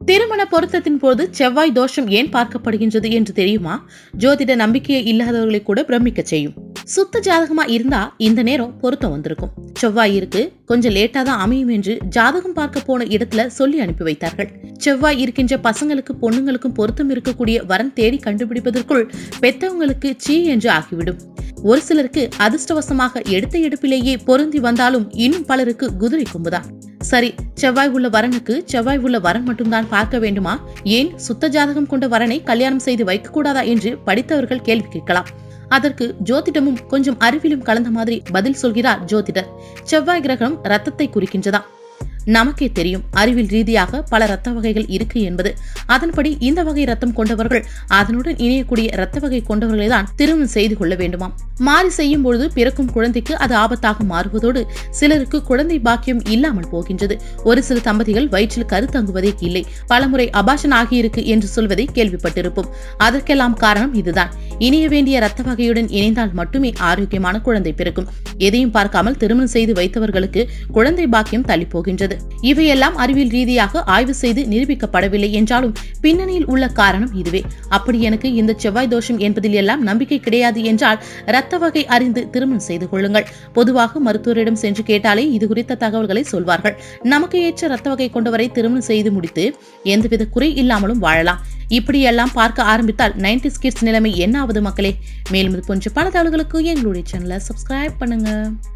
திருமண பொருத்தத்தின் போது செவ்வாய் தோஷம் ஏன் பார்க்கப்படுகின்றது என்று தெரியுமா ஜோதிட நம்பிக்கையை இல்லாதவர்களை கூட பிரமிக்க செய்யும் சுத்த ஜாதகமா இருந்தா இந்த நேரம் பொருத்தம் வந்திருக்கும் செவ்வாய் இருக்கு கொஞ்சம் லேட்டா தான் அமையும் என்று ஜாதகம் பார்க்க போன இடத்துல சொல்லி அனுப்பி வைத்தார்கள் செவ்வாய் இருக்கின்ற பசங்களுக்கு பொண்ணுங்களுக்கும் பொருத்தம் இருக்கக்கூடிய வரன் தேடி கண்டுபிடிப்பதற்குள் பெத்தவங்களுக்கு சீ என்று ஆகிவிடும் ஒரு சிலருக்கு அதிர்ஷ்டவசமாக எடுத்த எடுப்பிலேயே பொருந்தி வந்தாலும் இன்னும் பலருக்கு குதிரை கொம்புதான் சரி செவ்வாய் உள்ள வரனுக்கு செவ்வாய் உள்ள வரன் மட்டும்தான் பார்க்க வேண்டுமா ஏன் சுத்த ஜாதகம் கொண்ட வரனை கல்யாணம் செய்து வைக்க கூடாதா என்று படித்தவர்கள் கேள்வி கேட்கலாம் அதற்கு ஜோதிடமும் கொஞ்சம் அறிவிலும் கலந்த மாதிரி பதில் சொல்கிறார் ஜோதிடர் செவ்வாய் கிரகம் ரத்தத்தை குறிக்கின்றதா நமக்கே தெரியும் அறிவியல் ரீதியாக பல ரத்த வகைகள் இருக்கு என்பது அதன்படி இந்த வகை ரத்தம் கொண்டவர்கள் அதனுடன் இணையக்கூடிய ரத்த வகை கொண்டவர்களை தான் திருமணம் செய்து கொள்ள வேண்டுமாம் மாறி செய்யும் பொழுது பிறக்கும் குழந்தைக்கு அது ஆபத்தாக மாறுவதோடு சிலருக்கு குழந்தை பாக்கியம் இல்லாமல் போகின்றது ஒரு சில தம்பதிகள் வயிற்றில் கருத்தங்குவதே இல்லை பலமுறை அபாஷன் ஆகியிருக்கு என்று சொல்வதை கேள்விப்பட்டிருப்போம் அதற்கெல்லாம் காரணம் இதுதான் இணைய வேண்டிய ரத்த வகையுடன் இணைந்தால் மட்டுமே ஆரோக்கியமான குழந்தை பிறக்கும் எதையும் பார்க்காமல் திருமணம் செய்து வைத்தவர்களுக்கு குழந்தை பாக்கியம் தள்ளி போகின்றது இவையெல்லாம் அறிவியல் ரீதியாக ஆய்வு செய்து நிரூபிக்கப்படவில்லை என்றாலும் பின்னணியில் உள்ள காரணம் இதுவே அப்படி எனக்கு இந்த செவ்வாய் தோஷம் என்பதில் எல்லாம் நம்பிக்கை கிடையாது என்றால் இரத்த வகை அறிந்து திருமணம் செய்து கொள்ளுங்கள் பொதுவாக மருத்துவரிடம் சென்று கேட்டாலே இது குறித்த தகவல்களை சொல்வார்கள் நமக்கு ஏற்ற இரத்த வகை கொண்டவரை திருமணம் செய்து முடித்து எந்தவித குறை இல்லாமலும் வாழலாம் இப்படியெல்லாம் பார்க்க ஆரம்பித்தால் நைன்டி கிட்ஸ் நிலைமை என்ன ஆகுது மக்களே மேலும் இது போன்ற பல தகவல்களுக்கு எங்களுடைய சேனலை சப்ஸ்கிரைப் பண்ணுங்க